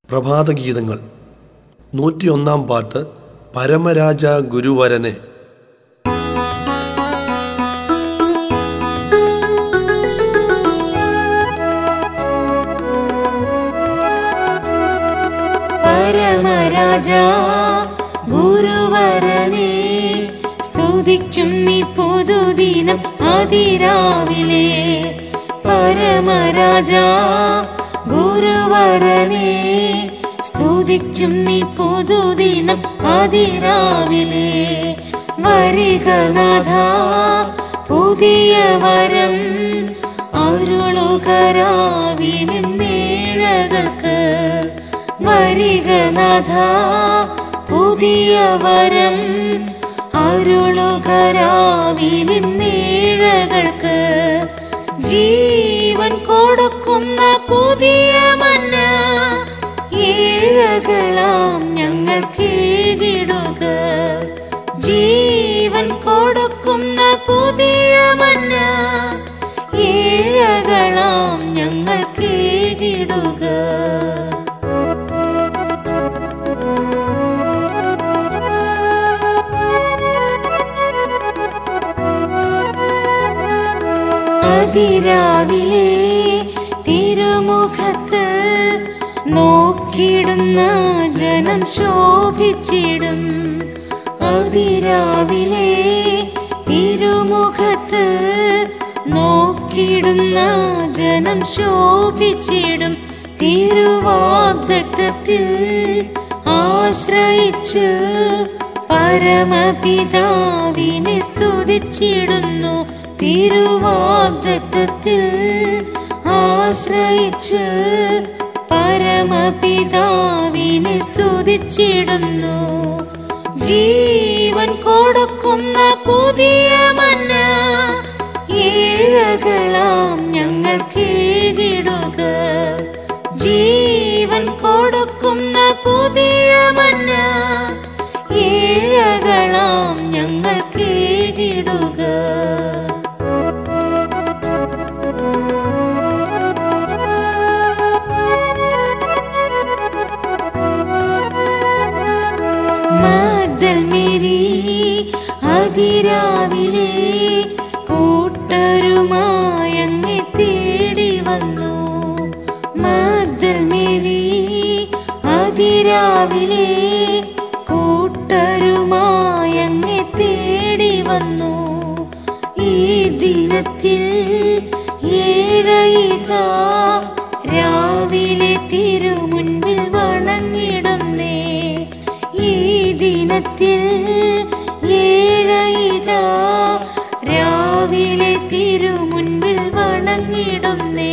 പ്രഭാതഗീതങ്ങൾ നൂറ്റിയൊന്നാം പാട്ട് പരമരാജ ഗുരുവരനെ പരമരാജ ഗുരുവരനെ സ്തുതിക്കും നീ പുതുദിനം അതിരാവിലെ പരമരാജ ഗുരുവരനെ സ്തുതിക്കും നീ പുതുദിനം അതിരാവിലെ വരികനാഥ പുതിയ വരം അരുളുകരാവിനേഴകൾക്ക് വരികനാഥ പുതിയ വരം അരുളുകരാവിനേഴകൾക്ക് ജീവൻ കൊടുക്കുന്ന പുതിയ മന്ന ഏഴകളാം ഞങ്ങൾ കേകിടുക ജീവൻ കൊടുക്കുന്ന പുതിയ മന്ന ഏഴകളാം ഞങ്ങൾ കേകിടുക അതിരാവിലെ തിരുമുഖത്ത് നോക്കിടുന്ന ജനം ശോഭിച്ചിടും അതിരാവിലെ തിരുമുഖത്ത് നോക്കിടുന്ന ജനം ശോഭിച്ചിടും തിരുവാഗ്ദത്തത്തിൽ ആശ്രയിച്ച് പരമപിതാവിനെ സ്തുതിച്ചിടുന്നു തിരുവാഗ്ദത്തത്തിൽ ആശ്രയിച്ച് പരമപിതാവിനെ സ്തുതിച്ചിടുന്നു ജീവൻ കൊടുക്കുന്ന പുതിയ മന്ന ഏഴകളാം ഞങ്ങൾ കേകിടുക ജീവൻ കൊടുക്കുന്ന പുതിയ മന്ന ഏഴകളാം ഞങ്ങൾ കേകിടുക മാതൽ മേരി അതിരാവിലെ കൂട്ടരുമായി അങ്ങെ തേടി വന്നു മാതൽ മേരി അതിരാവിലെ കൂട്ടരുമായി അങ്ങെ തേടി വന്നു ഈ ദിനത്തിൽ ഏഴയിതാ രാവിലെ തിരുമുൻപിൽ വണങ്ങിടുന്നേ ഈ ദിനത്തിൽ ഏഴയിതാ രാവിലെ തിരുമുൻപിൽ വണങ്ങിടുന്നേ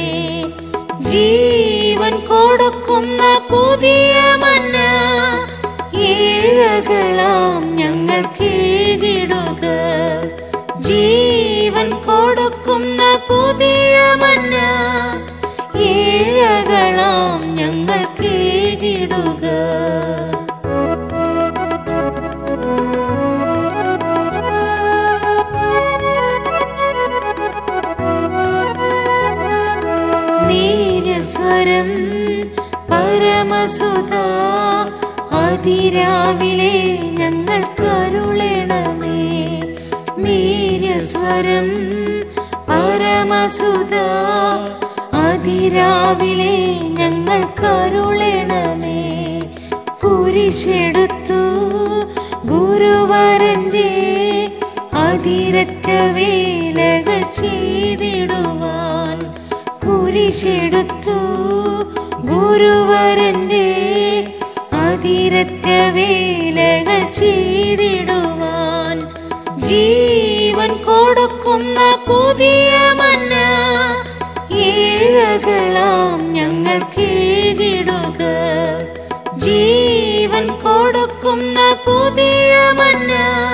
ജീവൻ കൊടുക്കുന്ന പുതിയ മന്ന ഏഴകളാം ഞങ്ങൾ കേകിടുക ജീവൻ കൊടുക്കുന്ന പുതിയ മന്ന ഏഴകളാം ഞങ്ങൾ കേകിടുക നീരസ്വരം പരമസുത അതിരാവിലെ ഞങ്ങൾ കരുളണമേ നീരസ്വരം പരമസുത അതിരാവിലെ ഞങ്ങൾ കരുളണമേ കുരിശെടുത്തു ഗുരുവരന്റെ അതിരറ്റ വേലകൾ ചെയ്തിടുവാൻ കുരിശെടുത്തു ഗുരുവരന്റെ അതിരറ്റ വേലകൾ ചെയ്തിടുവാൻ ജീവൻ കൊടുക്കുന്ന പുതിയ മന്ന ഏഴകളാം ഞങ്ങൾ കേകിടുക ജീവൻ കൊടുക്കുന്ന പുതിയ മന്ന